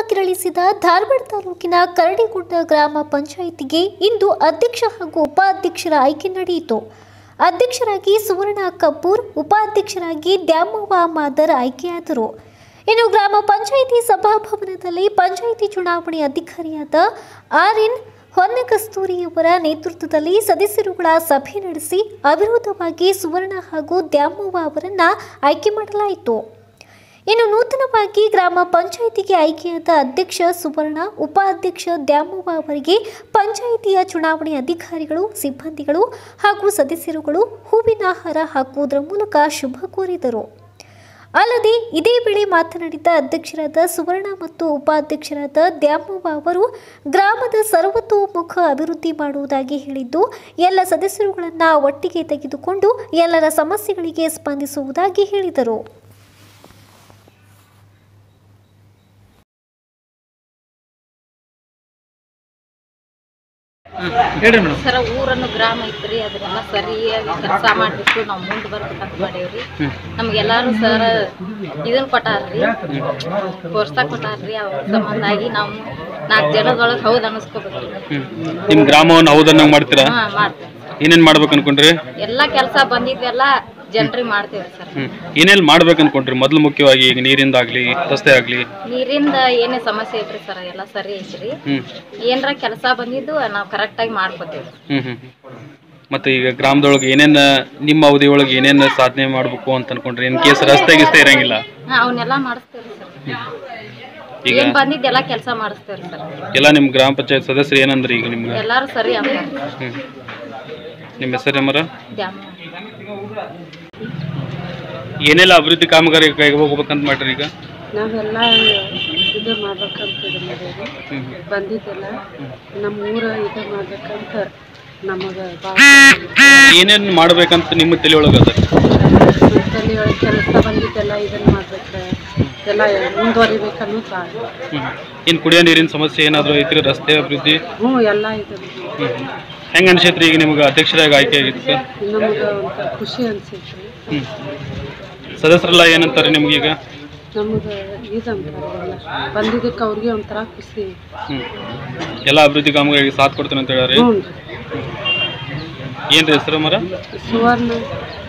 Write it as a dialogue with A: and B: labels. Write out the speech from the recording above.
A: ಕೆರಳಿಸಿದ ಧಾರವಾಡ ತಾಲೂಕಿನ ಕರಡಿಗುಡ್ಡ ಗ್ರಾಮ ಪಂಚಾಯಿತಿಗೆ ಇಂದು ಅಧ್ಯಕ್ಷ ಹಾಗೂ ಉಪಾಧ್ಯಕ್ಷರ ಆಯ್ಕೆ ನಡೆಯಿತು ಅಧ್ಯಕ್ಷರಾಗಿ ಸುವರ್ಣ ಕಪೂರ್ ಉಪಾಧ್ಯಕ್ಷರಾಗಿ ದ್ಯಾಮವ್ವ ಮಾದರ್ ಆಯ್ಕೆಯಾದರು ಇನ್ನು ಗ್ರಾಮ ಪಂಚಾಯಿತಿ ಸಭಾಭವನದಲ್ಲಿ ಪಂಚಾಯಿತಿ ಚುನಾವಣೆ ಅಧಿಕಾರಿಯಾದ ಆರ್ ಎನ್ ಹೊನ್ನಕಸ್ತೂರಿಯವರ ನೇತೃತ್ವದಲ್ಲಿ ಸದಸ್ಯರುಗಳ ಸಭೆ ನಡೆಸಿ ಅವಿರೋಧವಾಗಿ ಸುವರ್ಣ ಹಾಗೂ ದ್ಯಾಮವ್ವ ಅವರನ್ನ ಆಯ್ಕೆ ಮಾಡಲಾಯಿತು ಇನ್ನು ನೂತನವಾಗಿ ಗ್ರಾಮ ಪಂಚಾಯಿತಿಗೆ ಆಯ್ಕೆಯಾದ ಅಧ್ಯಕ್ಷ ಸುವರ್ಣ ಉಪಾಧ್ಯಕ್ಷ ದ್ಯಾಮವ್ವ ಅವರಿಗೆ ಪಂಚಾಯಿತಿಯ ಚುನಾವಣೆ ಅಧಿಕಾರಿಗಳು ಸಿಬ್ಬಂದಿಗಳು ಹಾಗೂ ಸದಸ್ಯರುಗಳು ಹೂವಿನ ಹಾರ ಹಾಕುವುದರ ಮೂಲಕ ಶುಭ ಕೋರಿದರು ಅಲ್ಲದೆ ಇದೇ ವೇಳೆ ಮಾತನಾಡಿದ ಅಧ್ಯಕ್ಷರಾದ ಸುವರ್ಣ ಮತ್ತು ಉಪಾಧ್ಯಕ್ಷರಾದ ದ್ಯಾಮವ್ವ ಅವರು ಗ್ರಾಮದ ಸರ್ವತೋಮುಖ ಅಭಿವೃದ್ಧಿ ಮಾಡುವುದಾಗಿ ಹೇಳಿದ್ದು ಎಲ್ಲ ಸದಸ್ಯರುಗಳನ್ನು ಒಟ್ಟಿಗೆ ತೆಗೆದುಕೊಂಡು ಎಲ್ಲರ ಸಮಸ್ಯೆಗಳಿಗೆ ಸ್ಪಂದಿಸುವುದಾಗಿ ಹೇಳಿದರು
B: ಹೇಳ್ರಿ ಮೇಡಮ್
C: ಸರ ಊರನ್ನು ಗ್ರಾಮ ಐತ್ರಿ ಅದನ್ನೆಲ್ಲ ಸರಿಯಾಗಿ ಕೆಲಸ ಮಾಡ್ಬಿಟ್ಟು ನಾವು ಮುಂದೆ ಬರ್ಬೇಕಂತ ಮಾಡೇವ್ರಿ ನಮ್ಗೆಲ್ಲಾರು ಸರ ಇದನ್ನ ಕೊಟ್ಟಾರ್ರಿ ಪ್ರೋತ್ಸಾಹ ಕೊಟ್ಟಾರ್ರಿ ಅವ್ರ ಸಂಬಂಧಾಗಿ ನಾವು ನಾಲ್ಕು ಜನದೊಳಗೆ ಹೌದು ಅನ್ನಿಸ್ಕೋಬೇಕ್ರಿ
B: ನಿಮ್ಮ ಗ್ರಾಮವನ್ನು ಹೌದನ್ನಂಗೆ ಮಾಡ್ತೀರಾ
C: ಹಾ ಮಾಡ್ತೇವೆ
B: ಏನೇನು ಮಾಡ್ಬೇಕು ಅನ್ಕೊಂಡ್ರಿ
C: ಎಲ್ಲ ಕೆಲಸ ಬಂದಿದ್ದೆಲ್ಲ ಜನರಿಗೆ ಮಾಡ್ತೇವೆ ಸರ್
B: ಹ್ಮ್ ಏನೇನು ಮಾಡ್ಬೇಕು ಅನ್ಕೊಂಡ್ರಿ ಮೊದಲು ಮುಖ್ಯವಾಗಿ ಈಗ ನೀರಿಂದ ಆಗಲಿ ರಸ್ತೆ ಆಗಲಿ
C: ನೀರಿಂದ ಏನೇ ಸಮಸ್ಯೆ ಐತ್ರಿ ಸರ್ ಎಲ್ಲ ಸರಿ ಐತ್ರಿ
B: ಹ್ಮ್
C: ಏನರ ಕೆಲಸ ಬಂದಿದ್ದು ನಾವು ಕರೆಕ್ಟಾಗಿ ಮಾಡ್ಕೋತೇವೆ
B: ಹ್ಮ್ ಹ್ಮ್ ಮತ್ತೆ ಈಗ ಗ್ರಾಮದೊಳಗೆ ಏನೇನು ನಿಮ್ಮ ಅವಧಿ ಒಳಗೆ ಏನೇನು ಸಾಧನೆ ಮಾಡ್ಬೇಕು ಅಂತ ಅನ್ಕೊಂಡ್ರಿ ಇನ್ ಕೇಸ್ ರಸ್ತೆ ಗಿಸ್ತೆ ಇರಂಗಿಲ್ಲ
C: ಹಾ ಅವನ್ನೆಲ್ಲ ಮಾಡಿಸ್ತೇವೆ ಸರ್
B: ಈಗ
C: ಏನ್ ಬಂದಿದ್ದೆಲ್ಲ ಕೆಲಸ ಮಾಡಿಸ್ತೇವೆ ಸರ್
B: ಎಲ್ಲ ನಿಮ್ಮ ಗ್ರಾಮ ಪಂಚಾಯತ್ ಸದಸ್ಯರು ಏನಂದ್ರಿ ಈಗ ನಿಮ್ಗೆ
C: ಎಲ್ಲಾರು ಸರಿ ಅಂತ
B: ಹ್ಮ್ ನಿಮ್ಮ ಹೆಸರು ಮರ
C: ದ್ಯಾಮ
B: ಏನೆಲ್ಲ ಅಭಿವೃದ್ಧಿ ಕಾಮಗಾರಿ ಹೋಗ್ಬೇಕಂತ ಮಾಡ್ರಿ ಈಗ
D: ನಾವೆಲ್ಲ ಇದು ಮಾಡ್ಬೇಕಂತ ಇದು ಮಾಡೇವಿ
B: ಹ್ಮ್
D: ಬಂದಿದ್ದೆಲ್ಲ ನಮ್ಮ ಊರ ಇದು ಮಾಡ್ಬೇಕಂತ ನಮಗೆ ಭಾಳ
B: ಏನೇನು ಮಾಡ್ಬೇಕಂತ ನಿಮ್ಮ ತಲೆ ಒಳಗೆ ಅದ
D: ತಲೆ ಒಳಗೆ ಕೆಲಸ ಬಂದಿದ್ದೆಲ್ಲ ಇದನ್ನ ಮಾಡ್ಬೇಕು ಎಲ್ಲ ಮುಂದುವರಿಬೇಕು ಅನ್ನೋದು ಭಾಳ
B: ಹ್ಮ್ ಏನು ಕುಡಿಯೋ ನೀರಿನ ಸಮಸ್ಯೆ ಏನಾದರೂ ಐತ್ರಿ ರಸ್ತೆ ಅಭಿವೃದ್ಧಿ
D: ಹ್ಞೂ ಎಲ್ಲ ಇದು
B: ಹ್ಮ್ ಹೆಂಗೆ ಅನ್ಸೈತ್ರಿ ಈಗ ನಿಮ್ಗೆ ಅಧ್ಯಕ್ಷರಾಗಿ ಆಯ್ಕೆ ಆಗಿತ್ತು
D: ನಮಗೆ ಒಂಥರ ಖುಷಿ ಅನ್ಸೈತ್ರಿ
B: ಹ್ಮ್ ಸದಸ್ಯರೆಲ್ಲ ಏನಂತಾರೆ ನಿಮ್ಗೆ ಈಗ
D: ನಮಗೆ ಇದು ಅಂತಾರಲ್ಲ ಬಂದಿದ್ದಕ್ಕೆ ಅವ್ರಿಗೆ ಒಂಥರ ಖುಷಿ
B: ಹ್ಮ್ ಎಲ್ಲ ಅಭಿವೃದ್ಧಿ ಕಾಮಗಾರಿಗೆ ಸಾಥ್ ಕೊಡ್ತೀನಿ ಅಂತ ಹೇಳ್ಯಾರಿ
D: ಹ್ಞೂ
B: ಏನ್ರಿ ಹೆಸರು ಮರ
D: ಸುವರ್ಣ